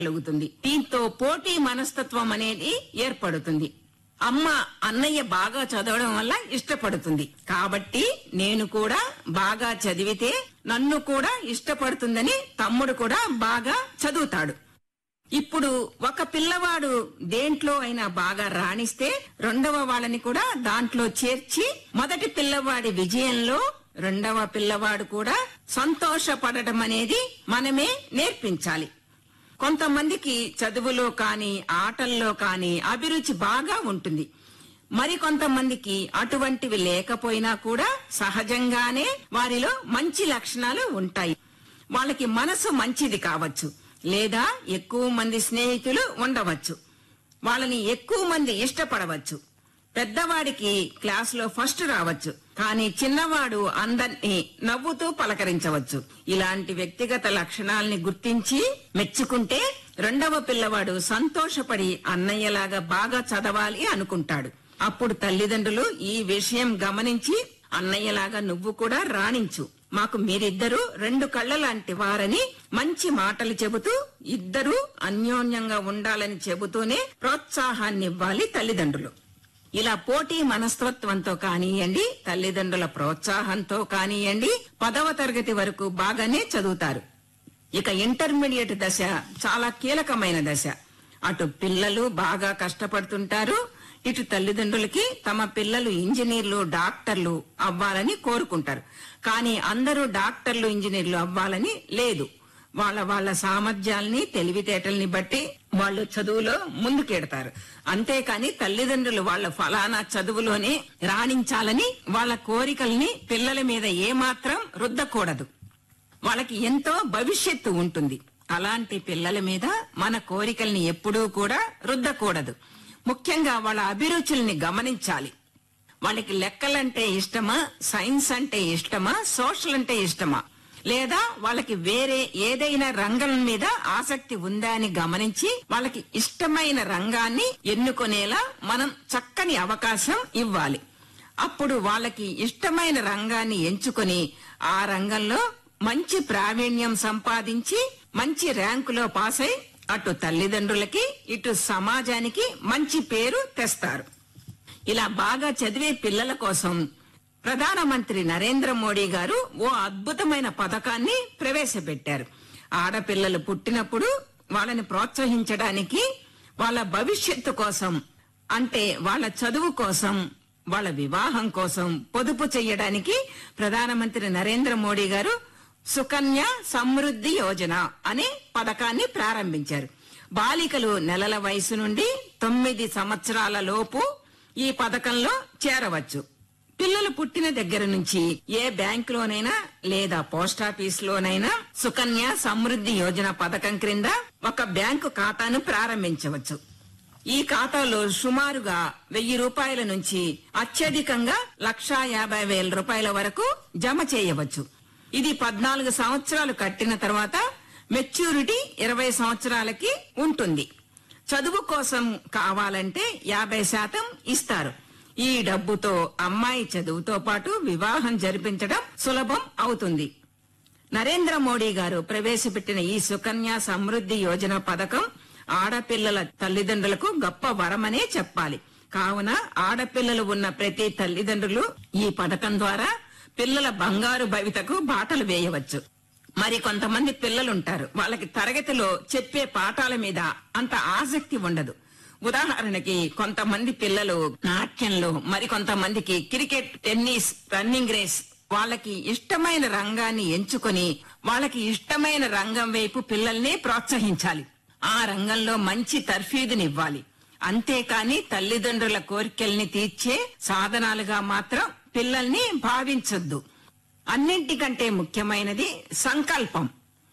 కలుగుతుంది దీంతో పోటీ మనస్తత్వం అనేది ఏర్పడుతుంది అమ్మ అన్నయ్య బాగా చదవడం వల్ల ఇష్టపడుతుంది కాబట్టి నేను కూడా బాగా చదివితే నన్ను కూడా ఇష్టపడుతుందని తమ్ముడు కూడా బాగా చదువుతాడు ఇప్పుడు ఒక పిల్లవాడు దేంట్లో అయినా బాగా రాణిస్తే రెండవ వాళ్ళని కూడా దాంట్లో చేర్చి మొదటి పిల్లవాడి విజయంలో రెండవ పిల్లవాడు కూడా సంతోషపడటం అనేది మనమే నేర్పించాలి కొంతమందికి చదువులో కాని ఆటల్లో కాని అభిరుచి బాగా ఉంటుంది మరి కొంతమందికి అటువంటివి లేకపోయినా కూడా సహజంగానే వారిలో మంచి లక్షణాలు ఉంటాయి వాళ్ళకి మనసు మంచిది కావచ్చు లేదా ఎక్కువ మంది స్నేహితులు ఉండవచ్చు వాళ్ళని ఎక్కువ మంది ఇష్టపడవచ్చు పెద్దవాడికి క్లాసులో ఫస్ట్ రావచ్చు కానీ చిన్నవాడు అందరినీ నవ్వుతూ పలకరించవచ్చు ఇలాంటి వ్యక్తిగత లక్షణాల్ని గుర్తించి మెచ్చుకుంటే రెండవ పిల్లవాడు సంతోషపడి అన్నయ్యలాగా బాగా చదవాలి అనుకుంటాడు అప్పుడు తల్లిదండ్రులు ఈ విషయం గమనించి అన్నయ్యలాగా నువ్వు కూడా రాణించు మాకు మీరిద్దరూ రెండు కళ్ళ లాంటి వారని మంచి మాటలు చెబుతూ ఇద్దరూ అన్యోన్యంగా ఉండాలని చెబుతూనే ప్రోత్సాహాన్ని ఇవ్వాలి తల్లిదండ్రులు ఇలా పోటీ మనస్తత్వంతో కానియండి తల్లిదండ్రుల ప్రోత్సాహంతో కానియండి పదవ తరగతి వరకు బాగానే చదువుతారు ఇక ఇంటర్మీడియట్ దశ చాలా కీలకమైన దశ అటు పిల్లలు బాగా కష్టపడుతుంటారు ఇటు తల్లిదండ్రులకి తమ పిల్లలు ఇంజనీర్లు డాక్టర్లు అవ్వాలని కోరుకుంటారు కానీ అందరూ డాక్టర్లు ఇంజనీర్లు అవ్వాలని లేదు వాళ్ళ వాళ్ళ సామర్థ్యాల్ని తెలివితేటల్ని బట్టి వాళ్ళు చదువులో ముందుకెడతారు అంతేకాని తల్లిదండ్రులు వాళ్ళ ఫలానా చదువులోనే రాణించాలని వాళ్ళ కోరికల్ని పిల్లల మీద ఏమాత్రం రుద్దకూడదు వాళ్ళకి ఎంతో భవిష్యత్తు ఉంటుంది అలాంటి పిల్లల మీద మన కోరికల్ని ఎప్పుడూ కూడా రుద్దకూడదు ముఖ్యంగా వాళ్ళ అభిరుచుల్ని గమనించాలి వాళ్ళకి లెక్కలంటే ఇష్టమా సైన్స్ అంటే ఇష్టమా సోషల్ అంటే ఇష్టమా లేదా వాళ్ళకి వేరే ఏదైనా రంగం మీద ఆసక్తి ఉందా అని గమనించి వాళ్ళకి ఇష్టమైన రంగాన్ని ఎన్నుకునేలా మనం చక్కని అవకాశం ఇవ్వాలి అప్పుడు వాళ్ళకి ఇష్టమైన రంగాన్ని ఎంచుకొని ఆ రంగంలో మంచి ప్రావీణ్యం సంపాదించి మంచి ర్యాంకులో పాస్ అయి అటు తల్లిదండ్రులకి ఇటు సమాజానికి మంచి పేరు తెస్తారు ఇలా బాగా చదివే పిల్లల కోసం ప్రధానమంత్రి నరేంద్ర మోడీ గారు ఓ అద్భుతమైన పథకాన్ని ప్రవేశపెట్టారు ఆడపిల్లలు పుట్టినప్పుడు వాళ్ళని ప్రోత్సహించడానికి వాళ్ళ భవిష్యత్తు కోసం అంటే వాళ్ళ చదువు కోసం వాళ్ళ వివాహం కోసం పొదుపు చేయడానికి ప్రధానమంత్రి నరేంద్ర మోడీ గారు సుకన్య సమృద్ధి యోజన అనే పథకాన్ని ప్రారంభించారు బాలికలు నెలల వయసు నుండి తొమ్మిది సంవత్సరాల లోపు ఈ పథకంలో చేరవచ్చు పిల్లలు పుట్టిన దగ్గర నుంచి ఏ బ్యాంకులోనైనా లేదా పోస్టాఫీస్ లోనైనా సుకన్య సమృద్ధి యోజన పథకం క్రింద ఒక బ్యాంకు ఖాతాను ప్రారంభించవచ్చు ఈ ఖాతాలో సుమారుగా వెయ్యి రూపాయల నుంచి అత్యధికంగా లక్షా యాభై వేల రూపాయల వరకు జమ చేయవచ్చు ఇది పద్నాలుగు సంవత్సరాలు కట్టిన తర్వాత మెచ్యూరిటీ ఇరవై సంవత్సరాలకి ఉంటుంది చదువు కోసం కావాలంటే యాభై శాతం ఇస్తారు ఈ డబ్బుతో అమ్మాయి చదువుతో పాటు వివాహం జరిపించడం సులభం అవుతుంది నరేంద్ర మోడీ గారు ప్రవేశపెట్టిన ఈ సుకన్య సమృద్ధి యోజన పథకం ఆడపిల్లల తల్లిదండ్రులకు గొప్ప వరమనే చెప్పాలి కావున ఆడపిల్లలు ఉన్న ప్రతి తల్లిదండ్రులు ఈ పథకం ద్వారా పిల్లల బంగారు భవితకు బాటలు వేయవచ్చు మరి కొంతమంది పిల్లలుంటారు వాళ్ళకి తరగతిలో చెప్పే పాఠాల మీద అంత ఆసక్తి ఉండదు ఉదాహరణకి కొంతమంది పిల్లలు నాట్యంలో మరి కొంతమందికి క్రికెట్ టెన్నిస్ రన్నింగ్ రేస్ వాళ్ళకి ఇష్టమైన రంగాన్ని ఎంచుకొని వాళ్ళకి ఇష్టమైన రంగం వైపు పిల్లల్ని ప్రోత్సహించాలి ఆ రంగంలో మంచి తర్ఫీదునివ్వాలి అంతేకాని తల్లిదండ్రుల కోరికల్ని తీర్చే సాధనాలుగా మాత్రం పిల్లల్ని భావించొద్దు అన్నింటికంటే ముఖ్యమైనది సంకల్పం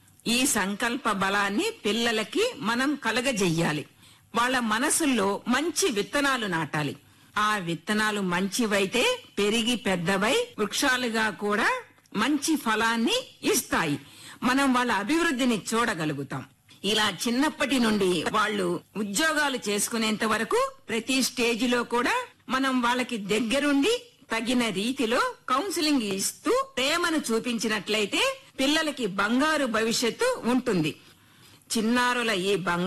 ఈ సంకల్ప బలాన్ని పిల్లలకి మనం కలగజెయ్యాలి వాళ్ళ మనసుల్లో మంచి విత్తనాలు నాటాలి ఆ విత్తనాలు మంచివైతే పెరిగి పెద్దవై వృక్షాలుగా కూడా మంచి ఫలాన్ని ఇస్తాయి మనం వాళ్ళ అభివృద్ధిని చూడగలుగుతాం ఇలా చిన్నప్పటి నుండి వాళ్ళు ఉద్యోగాలు చేసుకునేంత వరకు ప్రతి స్టేజిలో కూడా మనం వాళ్ళకి దగ్గరుండి తగిన రీతిలో కౌన్సిలింగ్ ఇస్తూ ప్రేమను చూపించినట్లయితే పిల్లలకి బంగారు భవిష్యత్తు ఉంటుంది చిన్నారుల ఈ బంగారు